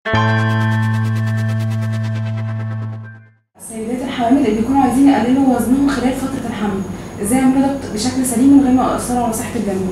السيدات الحوامل اللي بيكونوا عايزين يقللوا وزنهم خلال فترة الحمل ازاي يعملوا ده بشكل سليم من غير ما يأثروا على صحة الجنين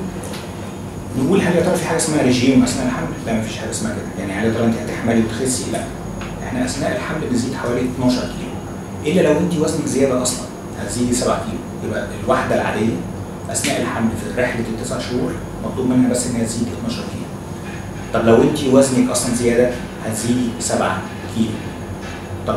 نقول هل يا ترى في حاجه اسمها ريجيم اثناء الحمل؟ لا مفيش حاجه اسمها كده، يعني هل يا ترى انت هتحملي وتخسي؟ لا. احنا اثناء الحمل بنزيد حوالي 12 كيلو. الا لو انت وزنك زياده اصلا هتزيدي 7 كيلو، يبقى الواحده العاديه اثناء الحمل في رحله التسع شهور مطلوب منها بس ان هي تزيد 12 كيلو. طب لو انت وزنك اصلا زياده هتزيدي 7 كيلو. طب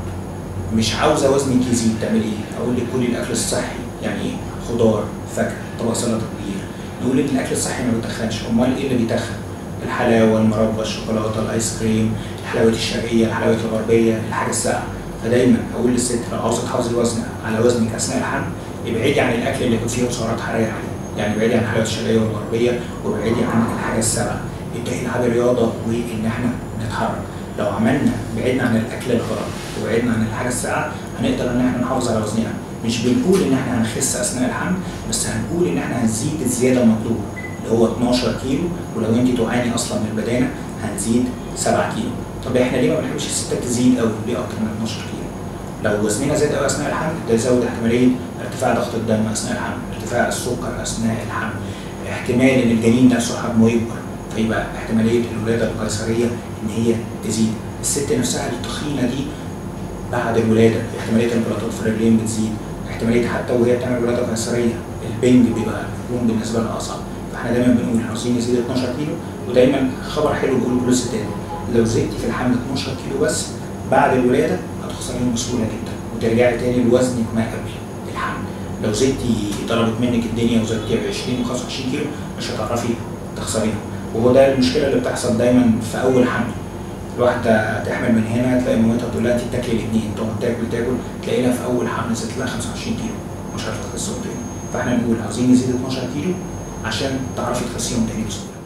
مش عاوزه وزنك يزيد تعملي ايه؟ اقول لك كلي الاكل الصحي، يعني ايه؟ خضار، فاكهه، طبق سلطه كبير. نقول ان الاكل الصحي ما بيتخنش، امال ايه اللي بيتخن؟ الحلاوه، المربى، الشوكولاته، الايس كريم، الحلويات الشرقيه، الحلويات الغربيه، الحاجه الساقعه. فدايما اقول للست لو عاوزه تحافظي وزنك على وزنك اثناء الحمل ابعدي عن الاكل اللي فيه سعرات حراريه عاليه، يعني ابعدي عن الحلويات الشرقيه والغربيه وابعدي عن الحاجه الساقعه. ابداي العبي رياضه وان احنا نتحرك. لو عملنا بعدنا عن الاكل الغرب وبعدنا عن الحاجه الساقعه هنقدر ان احنا نحافظ على وزننا مش بنقول ان احنا هنخس اثناء الحمل بس هنقول ان احنا هنزيد الزياده المطلوبه اللي هو 12 كيلو ولو انت تعاني اصلا من البدانه هنزيد 7 كيلو طب احنا ليه ما بنحبش الستات تزيد قوي ليه اكتر من 12 كيلو لو وزننا زاد قوي اثناء الحمل ده يزود احتماليه ارتفاع ضغط الدم اثناء الحمل ارتفاع السكر اثناء الحمل احتمال ان الجنين نفسه حجمه يكبر فيبقى احتماليه الولاده القيصريه ان هي تزيد الست نفسها التخينه دي بعد الولاده احتماليه الانقلاطات في الرجلين بتزيد احتماليه حتى وهي بتعمل ولاده قيصريه البنج بيبقى بيكون بالنسبه لها اصعب فاحنا دايما بنقول احنا عاوزين نزيد 12 كيلو ودايما خبر حلو بنقوله كل الستات لو زدتي في الحمل 12 كيلو بس بعد الولاده هتخسريهم بسهوله جدا وترجعي تاني لوزنك ما قبل الحمل لو زدتي ضربت منك الدنيا وزدتي ب 20 و 25 كيلو مش هتعرفي تخسريهم وهو ده المشكله اللي بتحصل دايما في اول حمل الواحده تحمل من هنا تلاقي مامتها تقول لها انت بتاكلي الاثنين تقعد تاكل تاكل تلاقي لها في اول حمل زادت لها 25 كيلو مش عارفه تخسهم تاني فاحنا نقول عاوزين نزيد 12 كيلو عشان تعرفي تخسيهم تاني بسهوله